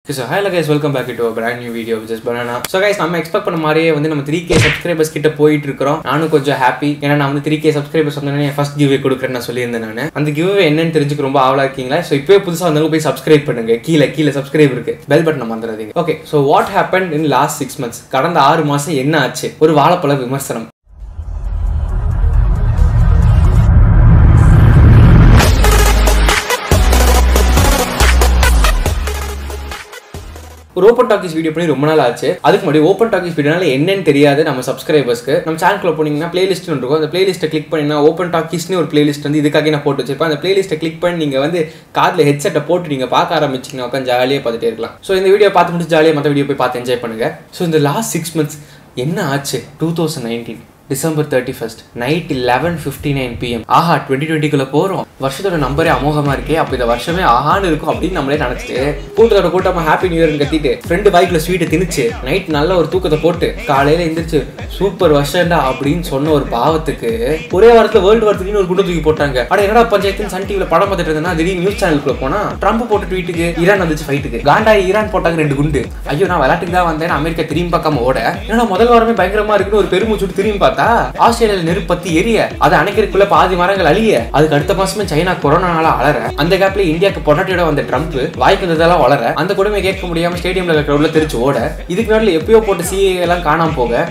so hello guys welcome back to brand new video just banana so guys நம்ம expect பண்ண மாதிரியே வந்து நம்ம த்ரீ கே சப்ஸ்கிரைபர்ஸ் கிட்ட போயிட்டு இருக்கிறோம் நானும் கொஞ்சம் ஹாப்பி ஏன்னா நான் வந்து த்ரீ கே சப்ஸ்கிரைபர்ஸ் வந்தோடனே ஃபர்ஸ்ட் கிவ்வே கொடுக்குறேன்னு நான் சொல்லியிருந்தேன் நான் அந்த கிவ்வே என்னன்னு தெரிஞ்சுக்க ரொம்ப ஆவலா இருக்கீங்களா ஸோ இப்போயே புதுசாக வந்தவங்க போய் சப்ஸ்கிரைப் பண்ணுங்க கீழே கீழே சப்ஸ்கிரைப் இருக்கு பெல் பட்டன் மறந்துடாதீங்க okay so what happen in last six months கடந்த ஆறு மாசம் என்ன ஆச்சு ஒரு வாழைப்பழ விமர்சனம் ஒரு ஓப்பன் டாக்கிஸ் வீடியோ பண்ணி ரொம்ப நாள் ஆச்சு அதுக்கு முன்னாடி ஓப்பன் டாக்கிஸ் வீடியோனால என்னன்னு தெரியாது நம்ம சப்ஸ்கிரைபர்ஸ்க்கு நம்ம சேனலுக்குள்ள போனீங்கன்னா பிளேலிஸ்ட் இருக்கும் அந்த பிளேலிஸ்ட்டை கிளிக் பண்ணினா ஓப்பன் டாக்கிஸ்னு ஒரு பிளேலிஸ்ட் வந்து இதுக்காக நான் போட்டு வச்சிருப்பேன் அந்த பிளேலிஸ்ட்டை கிளிக் பண்ணி நீங்கள் வந்து காதில் ஹெட்செட்டை போட்டு நீங்கள் பார்க்க ஆரம்பிச்சிங்கன்னா உட்காந்து ஜாலியாக பார்த்துட்டே இருக்கலாம் ஸோ இந்த வீடியோ பார்த்து முடிச்சு ஜாலியாக மற்ற வீடியோ போய் பார்த்து என்ஜாய் பண்ணுங்க ஸோ இந்த லாஸ்ட் சிக்ஸ் மந்த்ஸ் என்ன ஆச்சு two thousand nineteen December thirty first night eleven fifty nine PM ஆஹா டுவெண்ட்டி டுவெண்ட்டிக்குள்ள போகிறோம் வருஷத்தோட நம்பரே அமோகமா இருக்கே அப்போ இந்த வருஷமே ஆஹான்னு இருக்கும் அப்படின்னு நம்மளே நினச்சிட்டு கூட்டத்தோட கூட்டமா ஹாப்பி நியூ இயர்னு கத்திட்டு ஃப்ரெண்டு பைக்ல ஸ்வீட்டை திணிச்சு நைட் நல்ல ஒரு தூக்கத்தை போட்டு காலையில எந்திரிச்சு சூப்பர் வருஷம்டா அப்படின்னு சொன்ன ஒரு பாவத்துக்கு ஒரே வாரத்தில் வேர்ல்டு வார் த்ரீன்னு ஒரு குண்டு தூக்கி போட்டாங்க அட என்னடா பஞ்சாயத்துன்னு சன் டிவியில் படம் பார்த்துட்டு இருந்தேன்னா திடீர்னு நியூஸ் சேனலுக்குள்ள போனா ட்ரம்ப் போட்ட ட்வீட்டுக்கு ஈரான் வந்துச்சு ஃபைட்டுக்கு காண்டாய் ஈரான் போட்டாங்க ரெண்டு குண்டு ஐயோ நான் விளையாட்டுக்கு தான் வந்தேன் அமெரிக்கா திரும்பி பார்க்காம ஓட ஏன்னா முதல் வாரமே பயங்கரமா இருக்குன்னு ஒரு பெருமூச்சு திரும்பி பார்த்தா ஆஸ்திரேலியால நெருப்பு பத்தி எரிய அதை அணைக்கிறதுக்குள்ள பாதி மரங்கள் அழிய அதுக்கு அடுத்த மாசமே சைனா கொரோனால அலற அந்த கேப்ல இந்தியாவுக்கு பொட்டாட்டியோட வந்த ட்ரம்ப் வாய்க்கு வந்ததெல்லாம் வளர அந்த கொடுமை கேட்க முடியாம ஸ்டேடியம்ல இருக்கிற தெரிச்சு ஓட இதுக்கு நடுவில் எப்பயோ போட்டு சிஏ எல்லாம் காணாம போக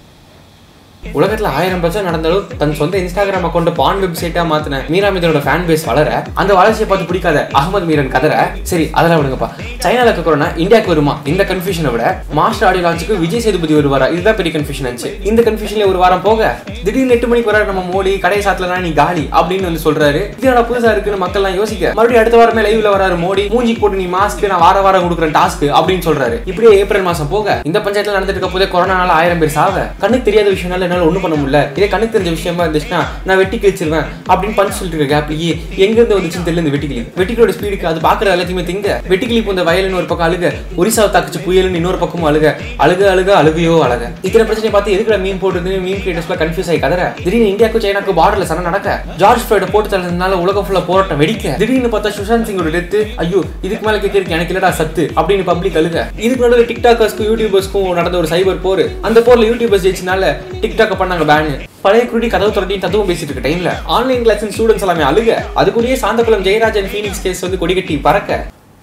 உலகத்துல ஆயிரம் பட்சம் நடந்தாலும் தன் சொந்த இன்ஸ்டாகிராம் அக்கௌண்ட் பான் வெப்சைட்டா மாத்தின மீரா மீதனோட ஃபேன் பேஸ் வளர அந்த வளர்ச்சியை பார்த்து பிடிக்காத அகமது மீரன் கதற சரி அதெல்லாம் விடுங்கப்பா சைனால இருக்க கொரோனா இந்தியாவுக்கு வருமா இந்த கன்ஃபியூஷனை விட மாஸ்டர் ஆடியோ லான்ச்சுக்கு விஜய் சேதுபதி வருவாரா இதுதான் பெரிய கன்ஃபியூஷன் ஆச்சு இந்த கன்ஃபியூஷன்ல ஒரு வாரம் போக திடீர்னு எட்டு மணிக்கு வர நம்ம மோடி கடை சாத்தலனா நீ காலி அப்படின்னு வந்து சொல்றாரு இது என்னடா புதுசா இருக்குன்னு மக்கள்லாம் யோசிக்க மறுபடியும் அடுத்த வாரமே லைவ்ல வராரு மோடி மூஞ்சிக்கு போட்டு நீ மாஸ்க் நான் வார வாரம் கொடுக்குறேன் டாஸ்க் அப்படின்னு சொல்றாரு இப்படியே ஏப்ரல் மாசம் போக இந்த பஞ்சாயத்துல நடந்துட்டு இருக்க போதே கொரோனால ஆயிரம் பேர் சாவ கண்ணுக்கு தெரியாத விஷயம்னால என்னால ஒண்ணும் பண்ண முடியல இதே கண்ணுக்கு தெரிஞ்ச விஷயமா இருந்துச்சுன்னா நான் வெட்டி கிழிச்சிருவேன் அப்படின்னு பஞ்சு சொல்லிட்டு இருக்க கேப்லயே எங்க இருந்து வந்துச்சுன்னு தெரியல இந்த வெட்டிக்கிளி வெட்டிக்கிளோட ஸ்பீடுக்கு அது பாக்குற எல்லாத்தையுமே திங்க வெட்டிக்கிளி இந்த வயலுன்னு ஒரு பக்கம் அழுக ஒரிசாவை தாக்குச்சு புயலுன்னு இன்னொரு பக்கமும் அழுக அழுக அழுக அழுகையோ அழக இத்தனை பிரச்சனை பார்த்து எதுக்குற மீன் போட்டு மீன் கிரியேட்டர்ஸ்ல கன்ஃபியூஸ் ஆகி கதற திடீர்னு இந்தியாவுக்கு சைனாக்கு பார்டர்ல சண்டை நடக்க ஜார்ஜ் ஃபிளைட போட்டு தள்ளதுனால உலகம் ஃபுல்லா போராட்டம் வெடிக்க திடீர்னு பார்த்தா சுஷாந்த் சிங்கோட டெத்து ஐயோ இதுக்கு மேல கேட்கறதுக்கு எனக்கு இல்லடா சத்து அப்படின்னு பப்ளிக் அழுக இதுக்கு நடுவில் டிக்டாக்கர்ஸ்க்கும் யூடியூபர்ஸ்க்கும் நடந்த ஒரு சைபர் போர் அந்த போர்ல யூடியூபர்ஸ் ஜெயிச்சனால டிக்டாக் பண்ணாங்க பேனு பழைய குருடி கதவு திரட்டியும் தத்துவம் பேசிட்டு இருக்க டைம்ல ஆன்லைன் கிளாஸ் ஸ்டூடெண்ட்ஸ் எல்லாமே அழுக அதுக்குள்ளேயே சாந்தகுளம் ஜெயராஜன் ஃபீனிக்ஸ் கேஸ் வந்து கொடிகட்டி பறக்க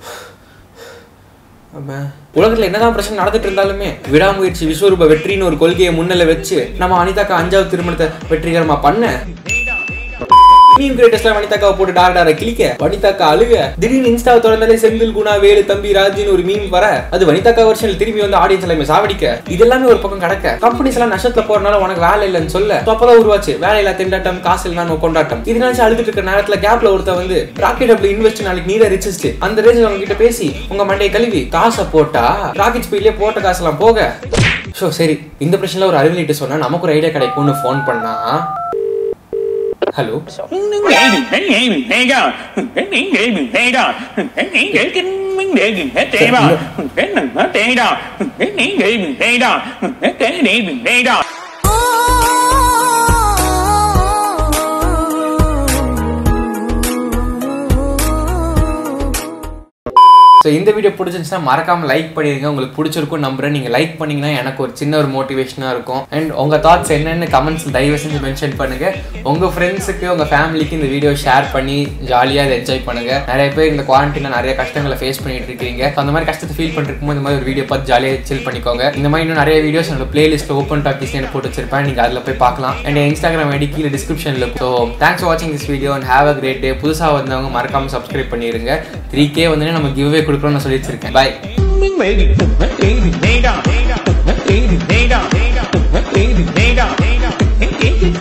உலகத்துல என்னதான் பிரச்சனை நடந்துட்டு இருந்தாலுமே விடாமுயற்சி விஸ்வரூப வெற்றின்னு ஒரு கொள்கையை முன்னில வச்சு நம்ம அனிதாக்கா அஞ்சாவது திருமணத்தை வெற்றிகரமா பண்ண மீன் கிரேட்டஸ்ல வனிதாக்காவை போட்டு டார டார கிளிக்க வனிதாக்கா அழுக திடீர்னு இன்ஸ்டாவை திறந்தாலே செந்தில் குணா வேலு தம்பி ராஜின்னு ஒரு மீன் வர அது வனிதாக்கா வருஷன்ல திரும்பி வந்து ஆடியன்ஸ் எல்லாமே சாவடிக்க இதெல்லாமே ஒரு பக்கம் கடக்க கம்பெனிஸ் எல்லாம் நஷ்டத்துல போறனால உனக்கு வேலை இல்லைன்னு சொல்ல So அப்பதான் உருவாச்சு வேலை இல்ல திண்டாட்டம் காசு இல்லைன்னு கொண்டாட்டம் இதனால அழுதுட்டு இருக்க நேரத்துல கேப்ல ஒருத்த வந்து ராக்கெட் அப்படி இன்வெஸ்ட் நாளைக்கு நீரே ரிச்சஸ்ட் அந்த ரேஞ்சில் அவங்க கிட்ட பேசி உங்க மண்டையை கழுவி காசை போட்டா ராக்கெட் ஸ்பீட்லயே போட்ட காசெல்லாம் போக ஸோ சரி இந்த பிரச்சனைல ஒரு அறிவிலிட்டு சொன்னா நமக்கு ஒரு ஐடியா கிடைக்கும்னு ஃபோன் பண்ணா ஹலோ ஸோ இந்த வீடியோ பிடிச்சிருந்துச்சுன்னா மறக்காம லைக் பண்ணிடுங்க உங்களுக்கு பிடிச்சிருக்கும் நம்புறேன் நீங்கள் லைக் பண்ணீங்கன்னா எனக்கு ஒரு சின்ன ஒரு மோட்டிவேஷனாக இருக்கும் அண்ட் உங்கள் தாட்ஸ் என்னென்னு கமெண்ட்ஸ் தயவு செஞ்சு மென்ஷன் பண்ணுங்க உங்கள் ஃப்ரெண்ட்ஸுக்கு உங்கள் ஃபேமிலிக்கு இந்த வீடியோ ஷேர் பண்ணி ஜாலியாக இதை என்ஜாய் பண்ணுங்க நிறைய பேர் இந்த குவாரண்டைனில் நிறைய கஷ்டங்களை ஃபேஸ் பண்ணிட்டு இருக்கீங்க So, அந்த மாதிரி கஷ்டத்தை ஃபீல் பண்ணிருக்கும் இந்த மாதிரி ஒரு வீடியோ பார்த்து ஜாலியாக சில் பண்ணிக்கோங்க இந்த மாதிரி இன்னும் நிறைய வீடியோஸ் என்னோட பிளேலிஸ்ட் ஓப்பன் டாக்கிஸ் எனக்கு போட்டு வச்சிருப்பேன் நீங்கள் அதில் போய் பார்க்கலாம் அண்ட் இன்ஸ்டாகிராம் ஐடி கீழே டிஸ்கிரிப்ஷனில் ஸோ தேங்க்ஸ் ஃபார் வாட்சிங் this video and have a great day புதுசாக வந்தவங்க மறக்காம சப்ஸ்கிரைப் பண்ணிடுங்க த்ரீ கே வந்து நம்ம கிவ்வே கொடுக்குறோம்னு சொல்லி வச்சிருக்கேன் பாய் Baby, baby, baby, baby, baby, baby, baby, baby,